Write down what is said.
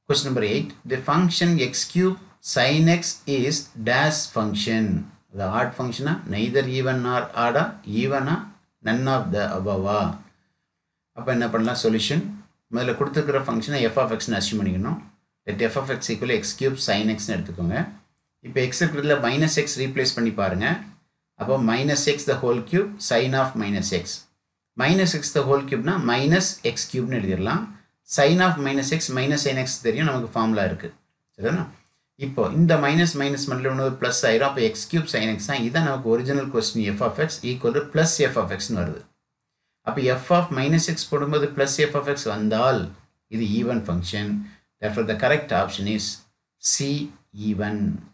Question number 8. The function x cube sin x is dash function. The odd function neither even nor odd even none of the above அப்போ என்ன பண்ணலாம் solution முதல்ல கொடுத்துருக்கிற ஃபங்க்ஷனை F of எக்ஸ்னு assume பண்ணிக்கணும் let F of X equal X cube sine எக்ஸ்னு எடுத்துக்கோங்க இப்போ எக்ஸ் இருக்கிறதுல மைனஸ் எக்ஸ் ரீப்ளேஸ் பண்ணி பாருங்கள் அப்போ minus X the whole cube sine of minus X minus X the whole கியூப்னா மைனஸ் எக்ஸ் கியூப்னு எழுதிடலாம் sine of minus X minus sine X தெரியும் நமக்கு ஃபார்முலா இருக்குது சரிதானா இப்போ இந்த மைனஸ் மைனஸ் மண்டல ஒன்று ப்ளஸ் ஆயிரும் அப்போ எக்ஸ் கியூப் சைன் எக்ஸ் தான் இதான் நமக்கு original question F of X equal to plus F of எக்ஸ்னு வருது அப்போ எஃப் ஆஃப் மைனஸ் எக்ஸ் போடும்போது ப்ளஸ் எஃப் ஆஃப் எக்ஸ் வந்தால் இது even function therefore the correct option is C even